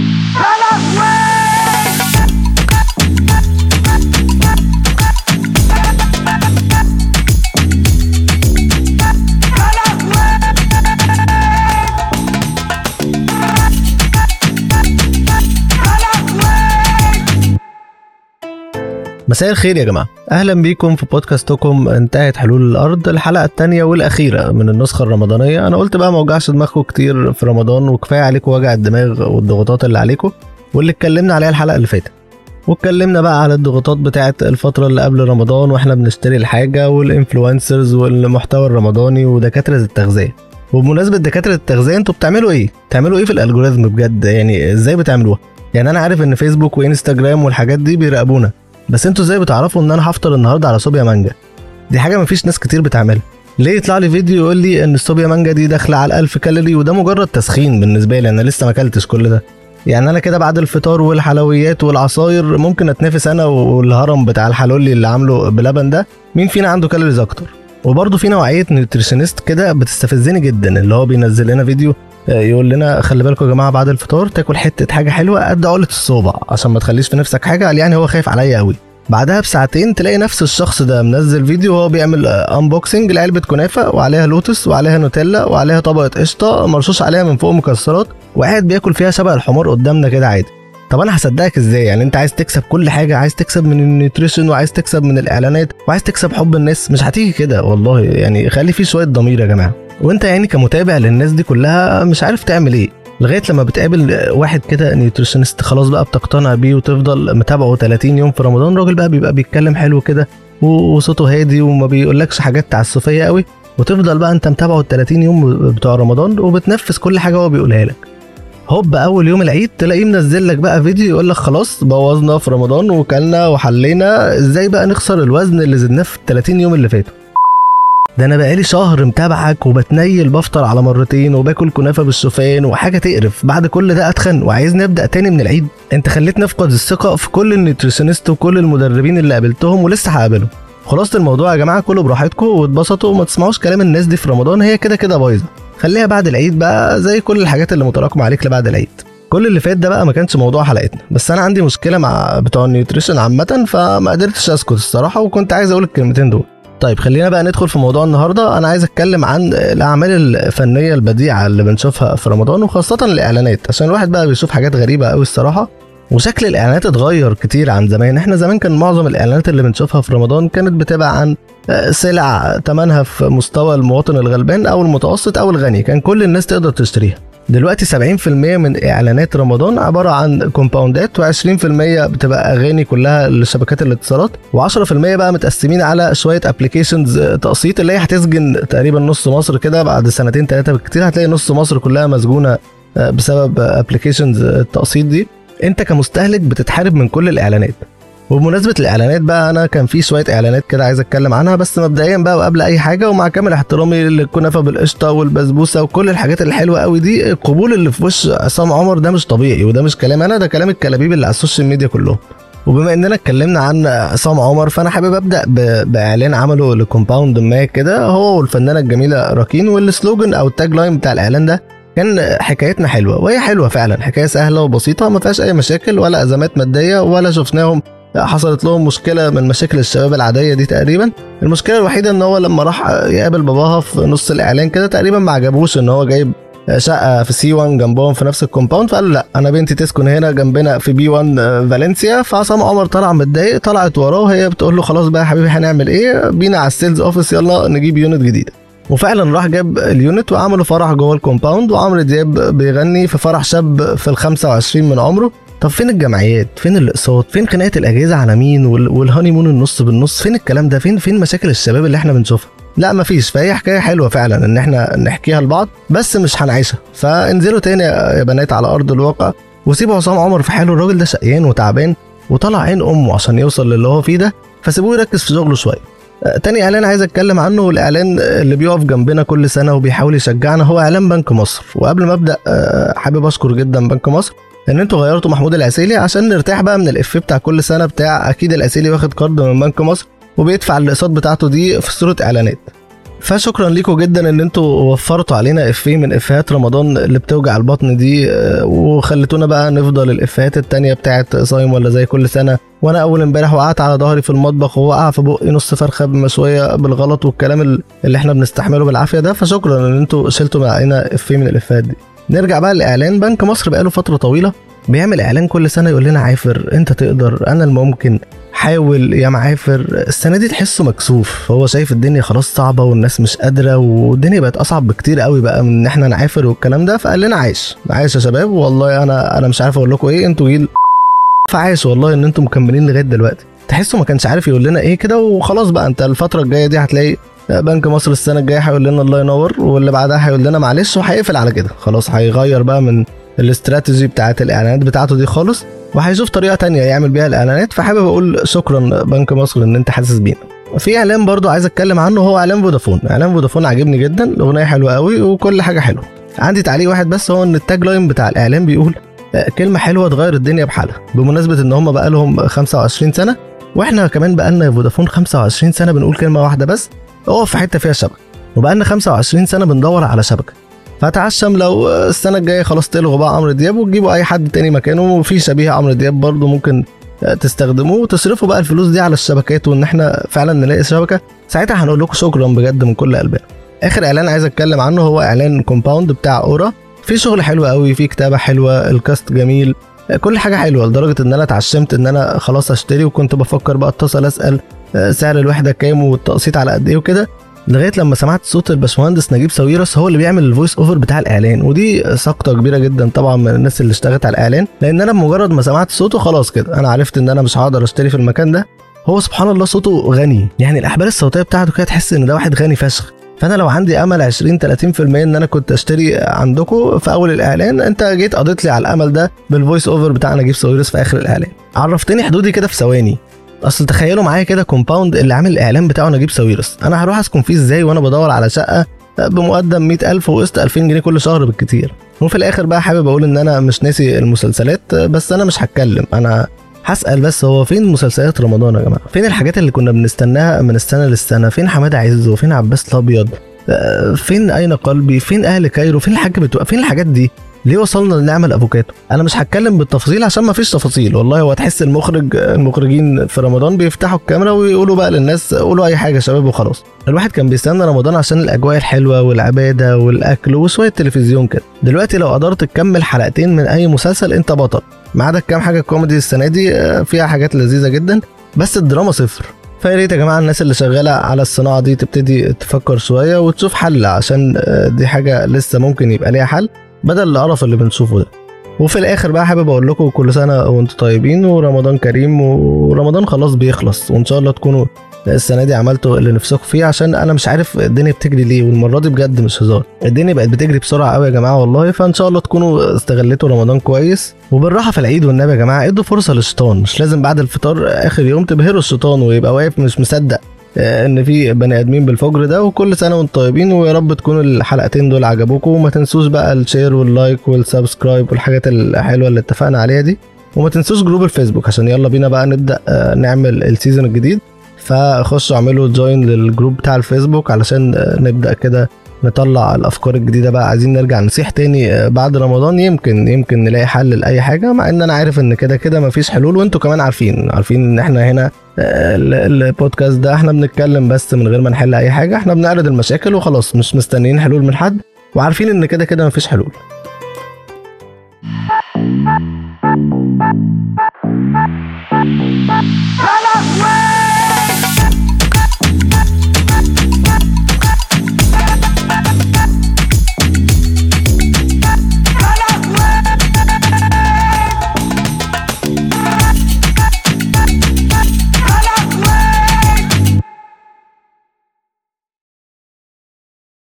مساء الخير يا جماعة أهلا بيكم في بودكاستكم انتهت حلول الأرض الحلقة التانية والأخيرة من النسخة الرمضانية أنا قلت بقى ما وجعش دماغكم كتير في رمضان وكفاية عليكم وجع الدماغ والضغوطات اللي عليكم واللي اتكلمنا عليها الحلقة اللي فاتت واتكلمنا بقى على الضغوطات بتاعت الفترة اللي قبل رمضان واحنا بنشتري الحاجة والانفلونسرز والمحتوى الرمضاني ودكاترة التغذية وبمناسبة دكاترة التغذية انتوا بتعملوا ايه؟ بتعملوا ايه في الالجوريزم بجد يعني ازاي بتعملوها؟ يعني انا عارف ان فيسبوك وانستجرام والحاجات دي بيراقبونا بس انتوا ازاي بتعرفوا ان انا هفطر النهارده على صوبيا مانجا دي حاجه مفيش ناس كتير بتعملها ليه يطلع لي فيديو يقول لي ان الصوبيا مانجا دي داخله على 1000 كالوري وده مجرد تسخين بالنسبه لي انا لسه ما اكلتش كل ده يعني انا كده بعد الفطار والحلويات والعصاير ممكن اتنافس انا والهرم بتاع الحلولي اللي عامله بلبن ده مين فينا عنده كالوريز اكتر وبرضه في نوعيه نيوتريشنست كده بتستفزني جدا اللي هو بينزل لنا فيديو يقول لنا خلي بالكم يا جماعه بعد الفطار تاكل حته حاجه حلوه قد عقله الصوبع عشان ما تخليش في نفسك حاجه قال يعني هو خايف عليا قوي بعدها بساعتين تلاقي نفس الشخص ده منزل فيديو وهو بيعمل انبوكسنج لعلبه كنافه وعليها لوتس وعليها نوتيلا وعليها طبقه قشطه مرشوش عليها من فوق مكسرات وقاعد بياكل فيها شبه الحمار قدامنا كده عادي طب انا هصدقك ازاي يعني انت عايز تكسب كل حاجه عايز تكسب من النيوتريشن وعايز تكسب من الاعلانات وعايز تكسب حب الناس مش هتيجي كده والله يعني خلي في شويه ضمير يا جماعه وانت يعني كمتابع للناس دي كلها مش عارف تعمل ايه لغايه لما بتقابل واحد كده نيوتريشنست خلاص بقى بتقتنع بيه وتفضل متابعه 30 يوم في رمضان راجل بقى بيبقى بيتكلم حلو كده وصوته هادي وما بيقولكش حاجات تعسفيه قوي وتفضل بقى انت متابعه ال 30 يوم بتوع رمضان وبتنفذ كل حاجه هو بيقولها لك هوب اول يوم العيد تلاقيه منزل لك بقى فيديو يقول لك خلاص بوظنا في رمضان وكلنا وحلينا ازاي بقى نخسر الوزن اللي زدناه في ال 30 يوم اللي فاتوا ده انا بقالي شهر متابعك وبتنيل بفطر على مرتين وباكل كنافه بالشوفان وحاجه تقرف بعد كل ده اتخن وعايز نبدا تاني من العيد انت خليتني افقد الثقه في كل النيوتريشنست وكل المدربين اللي قابلتهم ولسه هقابلهم خلاصه الموضوع يا جماعه كله براحتكم واتبسطوا وما تسمعوش كلام الناس دي في رمضان هي كده كده بايظه خليها بعد العيد بقى زي كل الحاجات اللي متراكمه عليك لبعد العيد كل اللي فات ده بقى ما كانش موضوع حلقتنا بس انا عندي مشكله مع بتوع النيوتريشن عامه فما قدرتش اسكت الصراحه وكنت عايز اقول الكلمتين دول طيب خلينا بقى ندخل في موضوع النهارده انا عايز اتكلم عن الاعمال الفنيه البديعه اللي بنشوفها في رمضان وخاصه الاعلانات عشان الواحد بقى بيشوف حاجات غريبه قوي الصراحه وشكل الاعلانات اتغير كتير عن زمان احنا زمان كان معظم الاعلانات اللي بنشوفها في رمضان كانت بتبقى عن سلع ثمنها في مستوى المواطن الغلبان او المتوسط او الغني كان كل الناس تقدر تشتريها دلوقتي 70% من اعلانات رمضان عباره عن كومباوندات و20% بتبقى اغاني كلها لشبكات الاتصالات و10% بقى متقسمين على شويه ابلكيشنز تقسيط اللي هي هتسجن تقريبا نص مصر كده بعد سنتين ثلاثه بالكتير هتلاقي نص مصر كلها مسجونه بسبب ابلكيشنز التقسيط دي انت كمستهلك بتتحارب من كل الاعلانات وبمناسبة الإعلانات بقى أنا كان في شوية إعلانات كده عايز أتكلم عنها بس مبدئيا بقى وقبل أي حاجة ومع كامل احترامي للكنافة بالقشطة والبسبوسة وكل الحاجات الحلوة قوي دي القبول اللي في وش عصام عمر ده مش طبيعي وده مش كلام أنا ده كلام الكلابيب اللي على السوشيال ميديا كلهم وبما اننا اتكلمنا عن عصام عمر فانا حابب ابدا باعلان عمله لكومباوند ما كده هو والفنانه الجميله راكين والسلوجن او التاج لاين بتاع الاعلان ده كان حكايتنا حلوه وهي حلوه فعلا حكايه سهله وبسيطه ما فيهاش اي مشاكل ولا ازمات ماديه ولا شفناهم حصلت لهم مشكله من مشاكل الشباب العاديه دي تقريبا المشكله الوحيده ان هو لما راح يقابل باباها في نص الاعلان كده تقريبا ما عجبوش ان هو جايب شقه في سي 1 جنبهم في نفس الكومباوند فقالوا لا انا بنتي تسكن هنا جنبنا في بي 1 فالنسيا فعصام عمر طلع متضايق طلعت وراه وهي بتقول له خلاص بقى يا حبيبي هنعمل ايه بينا على السيلز اوفيس يلا نجيب يونت جديده وفعلا راح جاب اليونت وعملوا فرح جوه الكومباوند وعمرو دياب بيغني في فرح شاب في ال 25 من عمره طب فين الجمعيات فين الاقساط فين خناقه الاجهزه على مين والهاني مون النص بالنص فين الكلام ده فين فين مشاكل الشباب اللي احنا بنشوفها لا مفيش فهي حكايه حلوه فعلا ان احنا نحكيها لبعض بس مش هنعيشها فانزلوا تاني يا بنات على ارض الواقع وسيبوا عصام عمر في حاله الراجل ده شقيان وتعبان وطلع عين امه عشان يوصل للي هو فيه ده فسيبوه يركز في شغله شويه تاني اعلان عايز اتكلم عنه والاعلان اللي بيقف جنبنا كل سنه وبيحاول يشجعنا هو اعلان بنك مصر وقبل ما ابدا حابب اشكر جدا بنك مصر ان انتوا غيرتوا محمود العسيلي عشان نرتاح بقى من الافيه بتاع كل سنه بتاع اكيد العسيلي واخد قرض من بنك مصر وبيدفع الاقساط بتاعته دي في صوره اعلانات فشكرا لكم جدا ان انتوا وفرتوا علينا افيه من افيهات رمضان اللي بتوجع البطن دي آه، وخليتونا بقى نفضل الافيهات التانية بتاعت صايم ولا زي كل سنه وانا اول امبارح وقعت على ظهري في المطبخ ووقع في بقي نص فرخه مشويه بالغلط والكلام اللي احنا بنستحمله بالعافيه ده فشكرا ان انتوا شلتوا معانا افيه من الافيهات دي نرجع بقى للاعلان بنك مصر بقاله فتره طويله بيعمل اعلان كل سنه يقول لنا عافر انت تقدر انا الممكن حاول يا معافر السنه دي تحسه مكسوف هو شايف الدنيا خلاص صعبه والناس مش قادره والدنيا بقت اصعب بكتير قوي بقى من ان احنا نعافر والكلام ده فقال لنا عايش عايش يا شباب والله انا انا مش عارف اقول لكم ايه انتوا جيل فعايش والله ان انتم مكملين لغايه دلوقتي تحسه ما كانش عارف يقول لنا ايه كده وخلاص بقى انت الفتره الجايه دي هتلاقي بنك مصر السنه الجايه هيقول لنا الله ينور واللي بعدها هيقول لنا معلش وهيقفل على كده خلاص هيغير بقى من الاستراتيجي بتاعت الاعلانات بتاعته دي خالص وهيشوف طريقه تانية يعمل بيها الاعلانات فحابب اقول شكرا بنك مصر ان انت حاسس بينا في اعلان برضو عايز اتكلم عنه هو اعلان فودافون اعلان فودافون عاجبني جدا الاغنيه حلوه قوي وكل حاجه حلوه عندي تعليق واحد بس هو ان التاج لاين بتاع الاعلان بيقول آه، كلمه حلوه تغير الدنيا بحالها بمناسبه ان هم بقى لهم 25 سنه واحنا كمان بقى لنا فودافون 25 سنه بنقول كلمه واحده بس اقف في حته فيها شبكه وبقى لنا 25 سنه بندور على شبكه فتعشم لو السنه الجايه خلاص تلغوا بقى عمرو دياب وتجيبوا اي حد تاني مكانه وفي شبيه عمرو دياب برضه ممكن تستخدموه وتصرفوا بقى الفلوس دي على الشبكات وان احنا فعلا نلاقي شبكه ساعتها هنقول لكم شكرا بجد من كل قلبنا اخر اعلان عايز اتكلم عنه هو اعلان كومباوند بتاع اورا في شغل حلو قوي في كتابه حلوه الكاست جميل كل حاجه حلوه لدرجه ان انا اتعشمت ان انا خلاص اشتري وكنت بفكر بقى اتصل اسال سعر الوحده كام والتقسيط على قد ايه وكده لغايه لما سمعت صوت الباشمهندس نجيب ساويرس هو اللي بيعمل الفويس اوفر بتاع الاعلان ودي سقطه كبيره جدا طبعا من الناس اللي اشتغلت على الاعلان لان انا بمجرد ما سمعت صوته خلاص كده انا عرفت ان انا مش هقدر اشتري في المكان ده هو سبحان الله صوته غني يعني الاحبال الصوتيه بتاعته كده تحس ان ده واحد غني فشخ فانا لو عندي امل 20 30% ان انا كنت اشتري عندكم في اول الاعلان انت جيت قضيت لي على الامل ده بالفويس اوفر بتاع نجيب ساويرس في اخر الاعلان عرفتني حدودي كده في ثواني اصل تخيلوا معايا كده كومباوند اللي عامل الاعلان بتاعه نجيب ساويرس انا هروح اسكن فيه ازاي وانا بدور على شقه بمقدم 100000 وقسط 2000 جنيه كل شهر بالكتير وفي الاخر بقى حابب اقول ان انا مش ناسي المسلسلات بس انا مش هتكلم انا هسأل بس هو فين مسلسلات رمضان يا جماعة؟ فين الحاجات اللي كنا بنستناها من السنة للسنة؟ فين حماد عز وفين عباس الأبيض؟ فين أين قلبي؟ فين أهل كايرو؟ فين الحاج بتوع؟ فين الحاجات دي؟ ليه وصلنا لنعمل افوكاتو انا مش هتكلم بالتفاصيل عشان ما فيش تفاصيل والله هو تحس المخرج المخرجين في رمضان بيفتحوا الكاميرا ويقولوا بقى للناس قولوا اي حاجه يا شباب وخلاص الواحد كان بيستنى رمضان عشان الاجواء الحلوه والعباده والاكل وشويه تلفزيون كده دلوقتي لو قدرت تكمل حلقتين من اي مسلسل انت بطل ما عدا كام حاجه كوميدي السنه دي فيها حاجات لذيذه جدا بس الدراما صفر فيا ريت يا جماعه الناس اللي شغاله على الصناعه دي تبتدي تفكر شويه وتشوف حل عشان دي حاجه لسه ممكن يبقى ليها حل بدل القرف اللي بنشوفه ده وفي الاخر بقى حابب اقول لكم كل سنه وانتم طيبين ورمضان كريم ورمضان خلاص بيخلص وان شاء الله تكونوا السنه دي عملتوا اللي نفسكم فيه عشان انا مش عارف الدنيا بتجري ليه والمره دي بجد مش هزار الدنيا بقت بتجري بسرعه قوي يا جماعه والله فان شاء الله تكونوا استغلتوا رمضان كويس وبالراحه في العيد والنبي يا جماعه ادوا فرصه للشيطان مش لازم بعد الفطار اخر يوم تبهروا الشيطان ويبقى واقف مش مصدق ان في بني ادمين بالفجر ده وكل سنه وانتم طيبين ويا رب تكونوا الحلقتين دول عجبوكم وما تنسوش بقى الشير واللايك والسبسكرايب والحاجات الحلوه اللي اتفقنا عليها دي وما تنسوش جروب الفيسبوك عشان يلا بينا بقى نبدا نعمل السيزون الجديد فخشوا اعملوا جوين للجروب بتاع الفيسبوك علشان نبدا كده نطلع الافكار الجديده بقى عايزين نرجع نصيح تاني بعد رمضان يمكن يمكن نلاقي حل لاي حاجه مع ان انا عارف ان كده كده مفيش حلول وانتوا كمان عارفين عارفين ان احنا هنا البودكاست ده احنا بنتكلم بس من غير ما نحل اي حاجه احنا بنعرض المشاكل وخلاص مش مستنيين حلول من حد وعارفين ان كده كده مفيش حلول لا لا